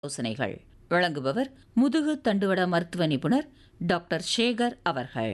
யோசனைகள் வழங்குபவர் முதுகு தண்டுவட மருத்துவ நிபுணர் டாக்டர் சேகர் அவர்கள்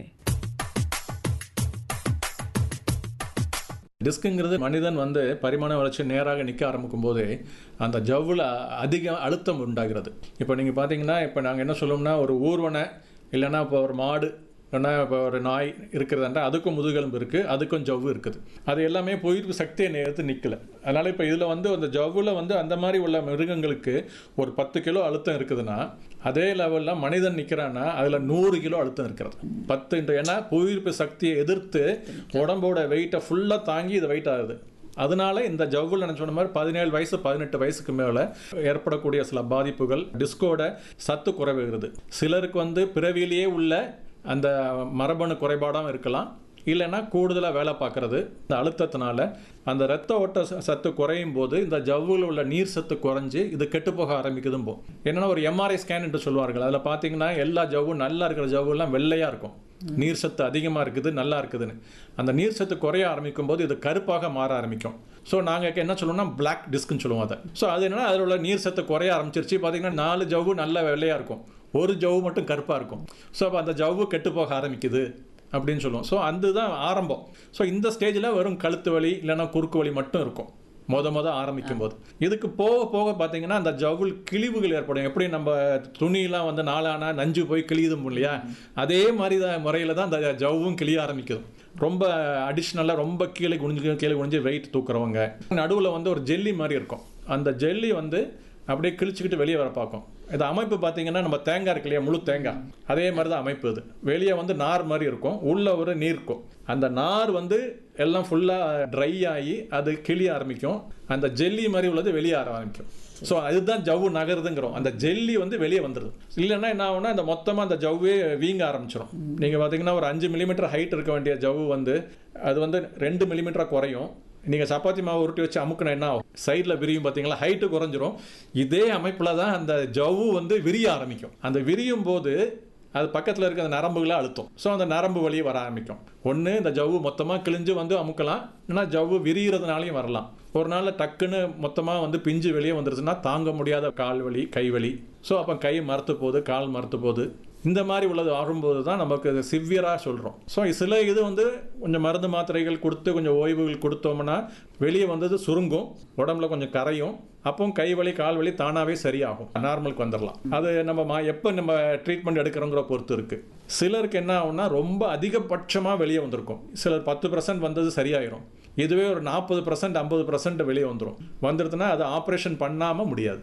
டிஸ்க்குங்கிறது மனிதன் வந்து பரிமாண வளர்ச்சி நேராக நிற்க ஆரம்பிக்கும் போது அந்த ஜவ்வில் அதிக அழுத்தம் உண்டாகிறது இப்போ நீங்கள் பார்த்தீங்கன்னா இப்போ நாங்கள் என்ன சொல்லுவோம்னா ஒரு ஊர்வனை இல்லைன்னா இப்போ ஒரு மாடு இல்லைன்னா இப்போ ஒரு நாய் இருக்கிறதுன்றா அதுக்கும் முதுகெலும்பு இருக்குது அதுக்கும் ஜவ்வு இருக்குது அது எல்லாமே போயிருக்கு சக்தியை எடுத்து நிற்கல அதனால் இப்போ இதில் வந்து அந்த ஜவ்வில் வந்து அந்த மாதிரி உள்ள மிருகங்களுக்கு ஒரு பத்து கிலோ அழுத்தம் இருக்குதுன்னா அதே லெவலில் மனிதன் நிற்கிறான்னா அதில் நூறு கிலோ அழுத்தம் இருக்கிறது பத்து இன்ட்டு ஏன்னா புவியீர்ப்பு சக்தியை எதிர்த்து உடம்போட வெயிட்டை ஃபுல்லாக தாங்கி இது வெயிட் ஆகுது அதனால இந்த ஜவ்வில் நான் சொன்ன மாதிரி பதினேழு வயசு பதினெட்டு வயசுக்கு மேலே ஏற்படக்கூடிய சில பாதிப்புகள் டிஸ்கோட சத்து குறைவுகிறது சிலருக்கு வந்து பிறவியிலேயே உள்ள அந்த மரபணு குறைபாடாகவும் இருக்கலாம் இல்லைன்னா கூடுதலாக வேலை பார்க்குறது இந்த அழுத்தத்தினால அந்த ரத்த ஓட்ட ச- சத்து குறையும் போது இந்த ஜவ்வில் உள்ள நீர் சத்து குறைஞ்சு இது கெட்டு போக ஆரம்பிக்குதும் போ என்னன்னா ஒரு எம்ஆர்ஐ ஸ்கேன் என்று சொல்லுவார்கள் அதில் பார்த்தீங்கன்னா எல்லா ஜவ்வும் நல்லா இருக்கிற ஜவ்வுலாம் வெள்ளையாக இருக்கும் நீர் சத்து அதிகமாக இருக்குது நல்லா இருக்குதுன்னு அந்த நீர் சத்து குறைய ஆரம்பிக்கும் போது இது கருப்பாக மாற ஆரம்பிக்கும் ஸோ நாங்கள் என்ன சொல்லுவோம்னா பிளாக் டிஸ்க்னு சொல்லுவோம் அதை ஸோ அது என்னன்னா அதில் உள்ள நீர் சத்து குறைய ஆரம்பிச்சிருச்சு பார்த்தீங்கன்னா நாலு ஜவ்வு நல்ல வெள்ளையாக இருக்கும் ஒரு ஜவ்வு மட்டும் கருப்பாக இருக்கும் ஸோ அப்போ அந்த ஜவ்வு கெட்டு போக ஆரம்பிக்குது அப்படின்னு சொல்லுவோம் ஸோ அதுதான் ஆரம்பம் ஸோ இந்த ஸ்டேஜில் வெறும் கழுத்து வலி இல்லைன்னா குறுக்கு வலி மட்டும் இருக்கும் மொத மொத ஆரம்பிக்கும் போது இதுக்கு போக போக பார்த்தீங்கன்னா அந்த ஜவுள் கிழிவுகள் ஏற்படும் எப்படி நம்ம துணியெல்லாம் வந்து நாளானா நஞ்சு போய் கிழியுதும் இல்லையா அதே மாதிரி தான் முறையில் தான் அந்த ஜவ்வும் கிழிய ஆரம்பிக்குது ரொம்ப அடிஷ்னலாக ரொம்ப கீழே குனிஞ்சு கீழே குனிஞ்சு வெயிட் தூக்குறவங்க நடுவில் வந்து ஒரு ஜெல்லி மாதிரி இருக்கும் அந்த ஜெல்லி வந்து அப்படியே கிழிச்சுக்கிட்டு வெளியே வர பார்க்கும் இது அமைப்பு பார்த்தீங்கன்னா நம்ம தேங்காய் இருக்கு இல்லையா முழு தேங்காய் அதே மாதிரி தான் அமைப்பு இது வெளியே வந்து நார் மாதிரி இருக்கும் உள்ள ஒரு நீர் இருக்கும் அந்த நார் வந்து எல்லாம் ஃபுல்லாக ட்ரை ஆகி அது கிளிய ஆரம்பிக்கும் அந்த ஜெல்லி மாதிரி உள்ளது வெளியே வர ஆரம்பிக்கும் ஸோ அதுதான் ஜவ்வு நகருதுங்கிறோம் அந்த ஜெல்லி வந்து வெளியே வந்துடுது இல்லைன்னா என்ன ஆகும்னா அந்த மொத்தமாக அந்த ஜவ்வே வீங்க ஆரம்பிச்சிடும் நீங்கள் பார்த்தீங்கன்னா ஒரு அஞ்சு மில்லிமீட்டர் ஹைட் இருக்க வேண்டிய ஜவ்வு வந்து அது வந்து ரெண்டு மில்லிமீட்டராக குறையும் நீங்கள் சப்பாத்தி மாவு உருட்டி வச்சு அமுக்குனா என்ன ஆகும் சைடில் விரியும் பார்த்தீங்களா ஹைட்டு குறைஞ்சிரும் இதே அமைப்பில் தான் அந்த ஜவ்வு வந்து விரிய ஆரம்பிக்கும் அந்த விரியும் போது அது பக்கத்தில் இருக்க அந்த நரம்புகளை அழுத்தும் ஸோ அந்த நரம்பு வழியே வர ஆரம்பிக்கும் ஒன்று இந்த ஜவ்வு மொத்தமாக கிழிஞ்சு வந்து அமுக்கலாம் இல்லைன்னா ஜவ்வு விரிகிறதுனாலையும் வரலாம் ஒரு நாளில் டக்குன்னு மொத்தமாக வந்து பிஞ்சு வெளியே வந்துருச்சுன்னா தாங்க முடியாத கால் வலி கை வலி ஸோ அப்போ கை மறுத்து போகுது கால் மறுத்து போகுது இந்த மாதிரி உள்ளது வரும்போது தான் நமக்கு இது சிவியராக சொல்கிறோம் ஸோ சில இது வந்து கொஞ்சம் மருந்து மாத்திரைகள் கொடுத்து கொஞ்சம் ஓய்வுகள் கொடுத்தோம்னா வெளியே வந்தது சுருங்கும் உடம்புல கொஞ்சம் கரையும் அப்போ கை வலி கால் வலி தானாகவே சரியாகும் நார்மலுக்கு வந்துடலாம் அது நம்ம மா எப்போ நம்ம ட்ரீட்மெண்ட் எடுக்கிறோங்கிற பொறுத்து இருக்குது சிலருக்கு என்ன ஆகும்னா ரொம்ப அதிகபட்சமாக வெளியே வந்திருக்கும் சிலர் பத்து பர்சன்ட் வந்தது சரியாயிரும் இதுவே ஒரு நாற்பது பர்சன்ட் ஐம்பது பர்சன்ட் வெளியே வந்துடும் வந்துடுதுன்னா அது ஆப்ரேஷன் பண்ணாமல் முடியாது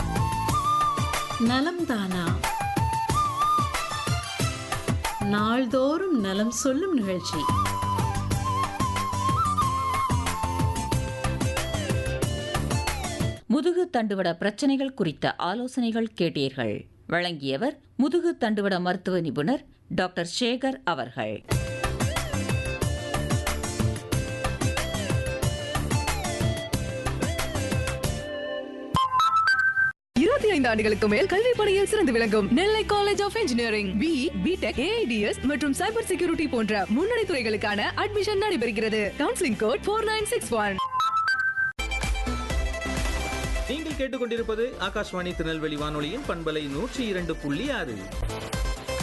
நலம் தானா நாள்தோறும் நலம் சொல்லும் நிகழ்ச்சி முதுகு தண்டுவட பிரச்சனைகள் குறித்த ஆலோசனைகள் கேட்டீர்கள் வழங்கியவர் முதுகு தண்டுவட மருத்துவ நிபுணர் டாக்டர் சேகர் அவர்கள் இருபத்தி ஐந்து ஆண்டுகளுக்கு மேல் கல்வி பணியில் சிறந்து விளங்கும் Nellai college of engineering B BTech AIDS மற்றும் சைபர் செக்யூரிட்டி போன்ற முன்னணி துறைகளுக்கான அட்மிஷன் நடைபெறுகிறது counselling code four nine six one நீங்கள் கேட்டுக்கொண்டிருப்பது ஆகாஷ்வாணி திருநெல்வேலி வானொலியின் பண்பலை நூற்றி இரண்டு புள்ளி ஆறு